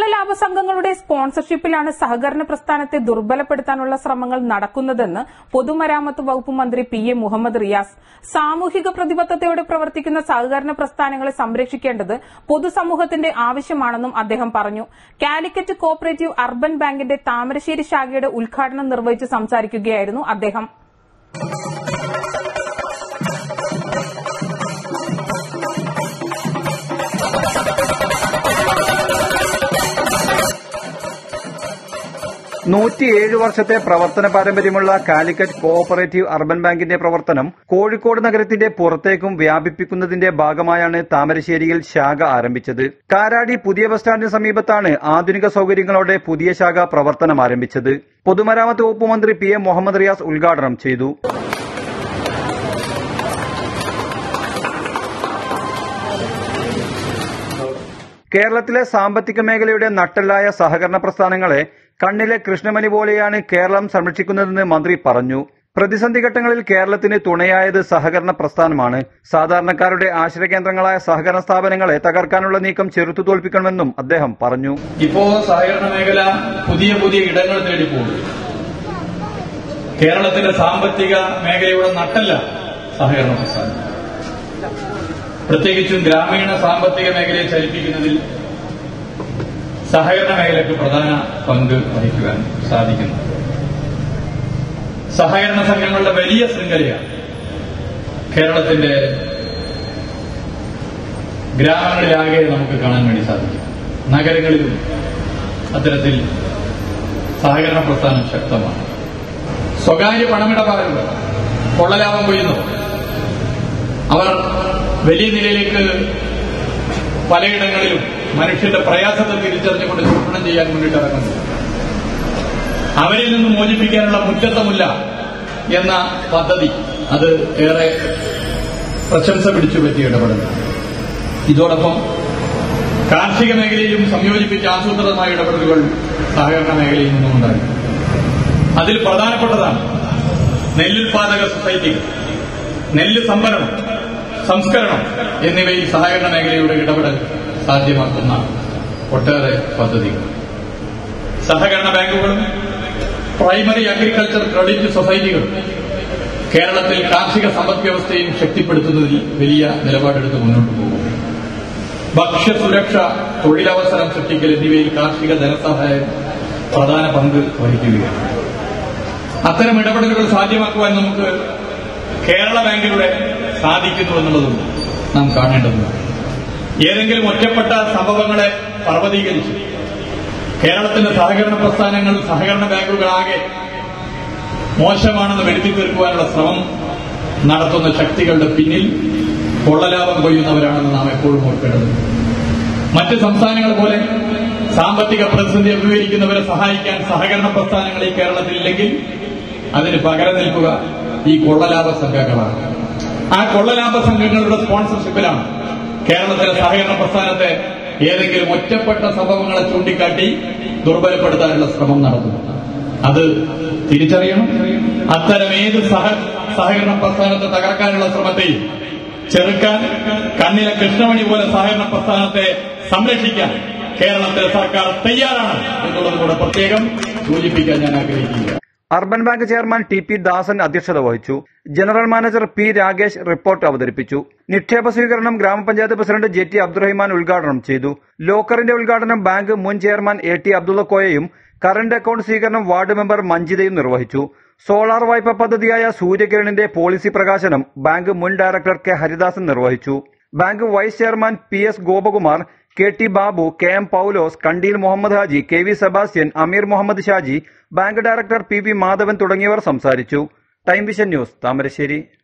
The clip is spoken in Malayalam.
കൊള്ളലാഭ സംഘങ്ങളുടെ സ്പോൺസർഷിപ്പിലാണ് സഹകരണ പ്രസ്ഥാനത്തെ ദുർബലപ്പെടുത്താനുള്ള ശ്രമങ്ങൾ നടക്കുന്നതെന്ന് പൊതുമരാമത്ത് വകുപ്പ് മന്ത്രി പി എ മുഹമ്മദ് റിയാസ് സാമൂഹിക പ്രതിബദ്ധതയോടെ പ്രവർത്തിക്കുന്ന സഹകരണ പ്രസ്ഥാനങ്ങളെ സംരക്ഷിക്കേണ്ടത് പൊതുസമൂഹത്തിന്റെ ആവശ്യമാണെന്നും അദ്ദേഹം പറഞ്ഞു കാലിക്കറ്റ് കോപ്പറേറ്റീവ് അർബൻ ബാങ്കിന്റെ താമരശ്ശേരി ശാഖയുടെ ഉദ്ഘാടനം നിർവഹിച്ച് സംസാരിക്കുകയായിരുന്നു അദ്ദേഹം നൂറ്റിയേഴ് വർഷത്തെ പ്രവർത്തന പാരമ്പര്യമുള്ള കാലിക്കറ്റ് കോഓപ്പറേറ്റീവ് അർബൻ ബാങ്കിന്റെ പ്രവർത്തനം കോഴിക്കോട് നഗരത്തിന്റെ പുറത്തേക്കും വ്യാപിപ്പിക്കുന്നതിന്റെ ഭാഗമായാണ് താമരശ്ശേരിയിൽ ശാഖ ആരംഭിച്ചത് കാരാടി പുതിയ ബസ് സ്റ്റാൻഡിന് സമീപത്താണ് ആധുനിക സൌകര്യങ്ങളോടെ പുതിയ ശാഖ പ്രവർത്തനം ആരംഭിച്ചത് പൊതുമരാമത്ത് വകുപ്പ് മന്ത്രി പി എം മുഹമ്മദ് റിയാസ് ഉദ്ഘാടനം ചെയ്തു കേരളത്തിലെ സാമ്പത്തിക മേഖലയുടെ നട്ടെല്ലായ സഹകരണ പ്രസ്ഥാനങ്ങളെ കണ്ണിലെ കൃഷ്ണമണി പോലെയാണ് കേരളം സംരക്ഷിക്കുന്നതെന്ന് മന്ത്രി പറഞ്ഞു പ്രതിസന്ധി ഘട്ടങ്ങളിൽ കേരളത്തിന് തുണയായത് സഹകരണ പ്രസ്ഥാനമാണ് സാധാരണക്കാരുടെ ആശ്രയകേന്ദ്രങ്ങളായ സഹകരണ സ്ഥാപനങ്ങളെ തകർക്കാനുള്ള നീക്കം ചെറുത്തു തോൽപ്പിക്കണമെന്നും അദ്ദേഹം പറഞ്ഞു ഇപ്പോ സഹകരണ മേഖല പുതിയ പുതിയ ഇടങ്ങൾ തേടി പോകുന്നു കേരളത്തിന്റെ സാമ്പത്തിക മേഖലയുടെ നട്ടല്ല സഹകരണ പ്രസ്ഥാനം പ്രത്യേകിച്ചും ഗ്രാമീണ സാമ്പത്തിക മേഖലയെ ചലിപ്പിക്കുന്നതിൽ സഹകരണ മേഖലയ്ക്ക് പ്രധാന പങ്ക് വഹിക്കുവാൻ സാധിക്കുന്നു സഹകരണ സംഘങ്ങളുടെ വലിയ ശൃംഖലയാണ് കേരളത്തിന്റെ ഗ്രാമങ്ങളിലാകെ നമുക്ക് കാണാൻ വേണ്ടി സാധിക്കും നഗരങ്ങളിലും അത്തരത്തിൽ സഹകരണ പ്രസ്ഥാനം ശക്തമാണ് സ്വകാര്യ പണമിടപാടുകൾ കൊള്ളലാഭം കൊയ്യുന്നവർ അവർ വലിയ നിലയിലേക്ക് പലയിടങ്ങളിലും മനുഷ്യന്റെ പ്രയാസത്തെ തിരിച്ചറിഞ്ഞുകൊണ്ട് ചൂഷണം ചെയ്യാൻ വേണ്ടിയിട്ട് ഇറങ്ങുന്നു അവരിൽ നിന്ന് മോചിപ്പിക്കാനുള്ള മുറ്റത്തമില്ല എന്ന പദ്ധതി അത് ഏറെ പ്രശംസ പിടിച്ചു പറ്റിയ ഇടപെടലാണ് ഇതോടൊപ്പം കാർഷിക മേഖലയിലും സംയോജിപ്പിച്ച ആസൂത്രിതമായ ഇടപെടലുകൾ സഹകരണ മേഖലയിൽ നിന്നും ഉണ്ടായി അതിൽ പ്രധാനപ്പെട്ടതാണ് നെല്ലുൽപാദക സൊസൈറ്റികൾ നെല്ല് സംഭരണം സംസ്കരണം എന്നിവയിൽ സഹകരണ മേഖലയുടെ ഇടപെടൽ സാധ്യമാക്കുന്ന ഒട്ടേറെ പദ്ധതികൾ സഹകരണ ബാങ്കുകളും പ്രൈമറി അഗ്രികൾച്ചർ ക്രെഡിറ്റ് സൊസൈറ്റികളും കേരളത്തിൽ കാർഷിക സമ്പദ് വ്യവസ്ഥയും ശക്തിപ്പെടുത്തുന്നതിൽ വലിയ നിലപാടെടുത്ത് മുന്നോട്ട് പോകും ഭക്ഷ്യസുരക്ഷ തൊഴിലവസരം സൃഷ്ടിക്കൽ എന്നിവയിൽ കാർഷിക ധനസഹായം പ്രധാന പങ്ക് വഹിക്കുകയാണ് അത്തരം ഇടപെടലുകൾ സാധ്യമാക്കുവാൻ നമുക്ക് കേരള ബാങ്കിലൂടെ സാധിക്കുന്നു എന്നുള്ളതുണ്ട് നാം കാണേണ്ടതുണ്ട് ഏതെങ്കിലും ഒറ്റപ്പെട്ട സംഭവങ്ങളെ പർവ്വതീകരിച്ച് കേരളത്തിന്റെ സഹകരണ പ്രസ്ഥാനങ്ങൾ സഹകരണ ബാങ്കുകളാകെ മോശമാണെന്ന് വരുത്തി തീർക്കുവാനുള്ള ശ്രമം നടത്തുന്ന ശക്തികളുടെ പിന്നിൽ കൊള്ളലാഭം കൊയ്യുന്നവരാണെന്ന് നാം എപ്പോഴും ഓർക്കേണ്ടതുണ്ട് മറ്റ് സംസ്ഥാനങ്ങൾ പോലെ സാമ്പത്തിക പ്രതിസന്ധി അഭിമുഖീകരിക്കുന്നവരെ സഹായിക്കാൻ സഹകരണ പ്രസ്ഥാനങ്ങൾ ഈ കേരളത്തിലില്ലെങ്കിൽ അതിന് പകരം നിൽക്കുക ഈ കൊള്ളലാഭ സംഘങ്ങളാണ് ആ കൊള്ളലാഭ സംഘങ്ങളുടെ സ്പോൺസർഷിപ്പിലാണ് കേരളത്തിലെ സഹകരണ പ്രസ്ഥാനത്തെ ഏതെങ്കിലും ഒറ്റപ്പെട്ട സംഭവങ്ങളെ ചൂണ്ടിക്കാട്ടി ദുർബലപ്പെടുത്താനുള്ള ശ്രമം നടത്തുന്നു അത് തിരിച്ചറിയണം അത്തരം ഏത് സഹ സഹകരണ പ്രസ്ഥാനത്തെ തകർക്കാനുള്ള ശ്രമത്തെയും ചെറുക്കാൻ കണ്ണിലെ കൃഷ്ണമണി പോലെ സഹകരണ പ്രസ്ഥാനത്തെ സംരക്ഷിക്കാൻ കേരളത്തിലെ സർക്കാർ തയ്യാറാണ് എന്നുള്ളത് കൂടെ പ്രത്യേകം സൂചിപ്പിക്കാൻ ഞാൻ ആഗ്രഹിക്കുകയാണ് urban bank chairman T P Dasan അധ്യക്ഷത വഹിച്ചു general manager P Ragesh report അവതരിപ്പിച്ചു നിക്ഷേപ സ്വീകരണം ഗ്രാമപഞ്ചായത്ത് പ്രസിഡന്റ് ജെ ടി അബ്ദുറഹിമാൻ ഉദ്ഘാടനം ചെയ്തു ലോക്കറിന്റെ ഉദ്ഘാടനം ബാങ്ക് മുൻ ചെയർമാൻ എ ടി അബ്ദുള്ള കോയയും കറന്റ് അക്കൌണ്ട് സ്വീകരണം വാർഡ് മെമ്പർ മഞ്ജിതയും നിർവഹിച്ചു സോളാർ വായ്പ പദ്ധതിയായ സൂര്യകിരണിന്റെ പോളിസി പ്രകാശനം ബാങ്ക് മുൻ ഡയറക്ടർ കെ ഹരിദാസൻ നിർവഹിച്ചു bank vice chairman P S Gopakumar K T Babu K M Paulose Kandeel Muhammad Haji K V Sebastian Ameer Muhammad Shaji bank director P V Madhavan തുടങ്ങിയവർ സംസാരിച്ചു ടൈം വിഷൻ ന്യൂസ് താമരശ്ശേരി